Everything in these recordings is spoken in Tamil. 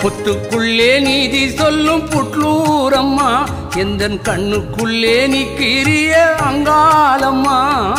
புத்துக்குள்ளே நீதி சொல்லும் புட்லூரம்மா எந்தன் கண்ணுக்குள்ளே நீ கிரிய அங்காளம்மா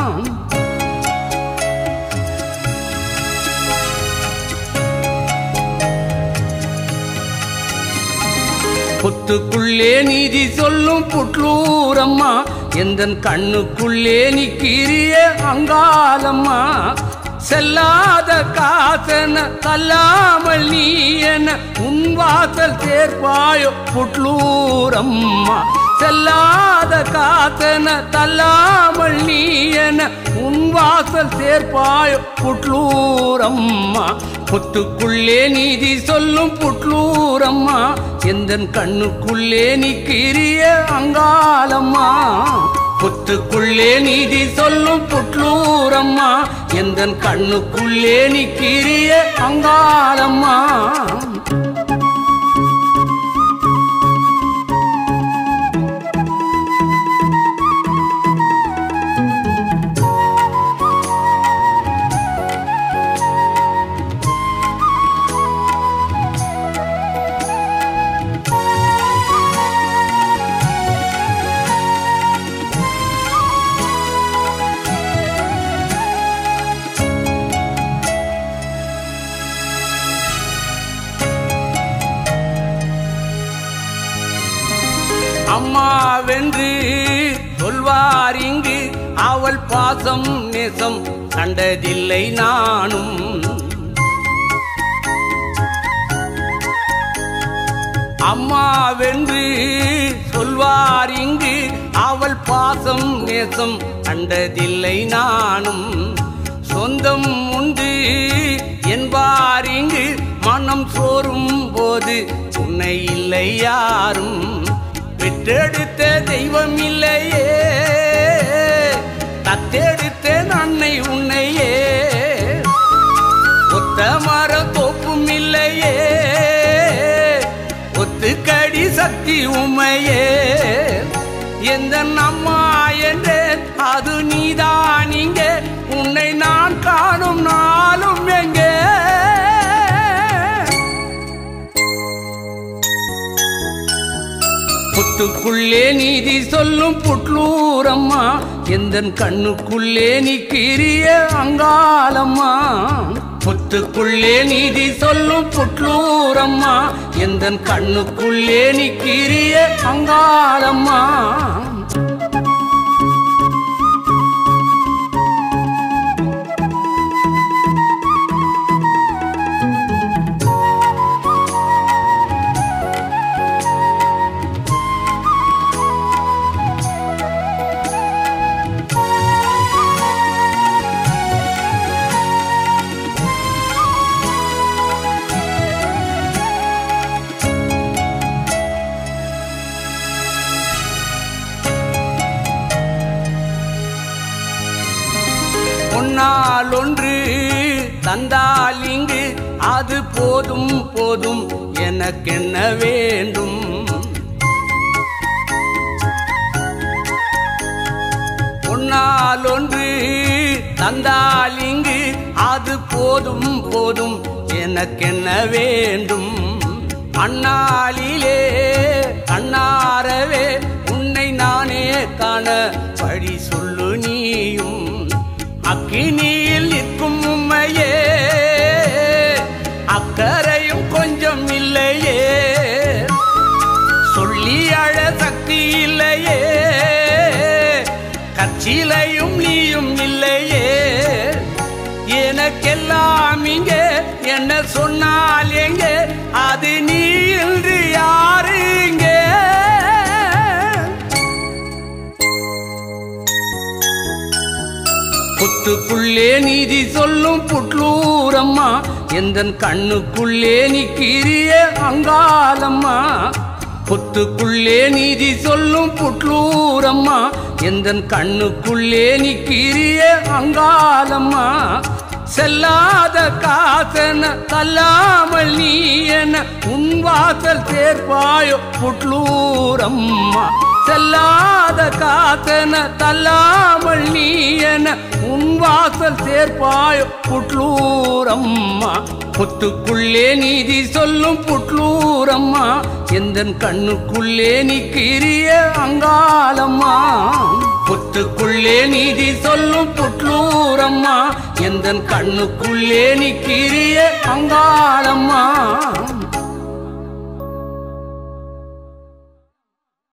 புத்துக்குள்ளே நீதி சொல்லும் புட்லூரம்மா எந்தன் கண்ணுக்குள்ளே நீ கிரிய அங்காளம்மா செல்லாத காசன தள்ளாமல் நீ என உன் வாசல் சேர்ப்பாயோ புட்லூரம்மா செல்லாத காசன தள்ளாமல் நீ என உன் வாசல் சேர்ப்பாயோ புட்லூரம்மா புத்துக்குள்ளே நீதி சொல்லும் புட்லூரம்மா எந்தன் கண்ணுக்குள்ளே நீ கிரிய அங்காளம்மா புத்துக்குள்ளே நீதி சொல்லும் புட்லூரம்மா எந்தன் கண்ணுக்குள்ளே நீ கிரிய அங்காளம்மா அம்மாவென்று சொல்வார் இங்கு அவள் பாசம் நேசம் கண்டதில்லை நானும் அம்மாவென்று சொல்வார் இங்கு அவள் பாசம் நேசம் கண்டதில்லை நானும் சொந்தம் உண்டு என்பார் இங்கு மனம் சோறும் போது உன்னை இல்லை யாரும் பெற்றெடுத்த தெய்வம் இல்லையே தத்தெடுத்த அன்னை உன்னையே ஒத்த மர தோப்பும் இல்லையே ஒத்துக்கடி சக்தி உமையே எந்த அம்மா என்றேன் அது நீதான் இங்கே உன்னை நான் காணும் நாளும் எங்கே புத்துக்குள்ளே நீதி சொல்லும் புட்லூரம்மா எந்தன் கண்ணுக்குள்ளே நீ கிரிய அங்காளம்மா புத்துக்குள்ளே நீதி சொல்லும் புட்லூரம்மா எந்தன் கண்ணுக்குள்ளே நீ கிரிய அங்காளம்மா பொன்னால் ஒன்று தந்தால் இங்கு அது போதும் போதும் எனக்கென்ன வேண்டும் பொன்னால் ஒன்று தந்தால் இங்கு அது போதும் போதும் எனக்கென்ன வேண்டும் அந்நாளிலே கண்ணாரவே உன்னை நானே காண வழி சொல்லு நீயும் அக்கினியில் நிற்கும் உம்மையே அக்கறையும் கொஞ்சம் இல்லையே சொல்லி அழ சக்தி இல்லையே கச்சிலையும் நீயும் இல்லையே எனக்கெல்லாம் இங்கே என்ன சொன்னால் எங்கே அது நீ என்று யாரு இங்கே புத்துக்குள்ளே நீதி சொல்லும் புட்லூரம்மா எந்தன் கண்ணுக்குள்ளே நீ கிரிய அங்காளம்மா புத்துக்குள்ளே நீதி சொல்லும் புட்லூரம்மா எந்தன் கண்ணுக்குள்ளே நீ கிரிய அங்காளம்மா செல்லாத காசன தள்ளாமல் நீ என உன் வாசல் சேர்ப்பாயோ புட்லூரம்மா செல்லாத காத்தன தள்ளாமல் நீ என உன் வாசல் சேர்ப்பாய் புட்லூரம்மா புத்துக்குள்ளே நீதி சொல்லும் புட்லூரம்மா எந்தன் கண்ணுக்குள்ளே நீ கிரிய அங்காளம்மா புத்துக்குள்ளே நீதி சொல்லும் புட்லூரம்மா எந்தன் கண்ணுக்குள்ளே நீ கிரிய அங்காளம்மா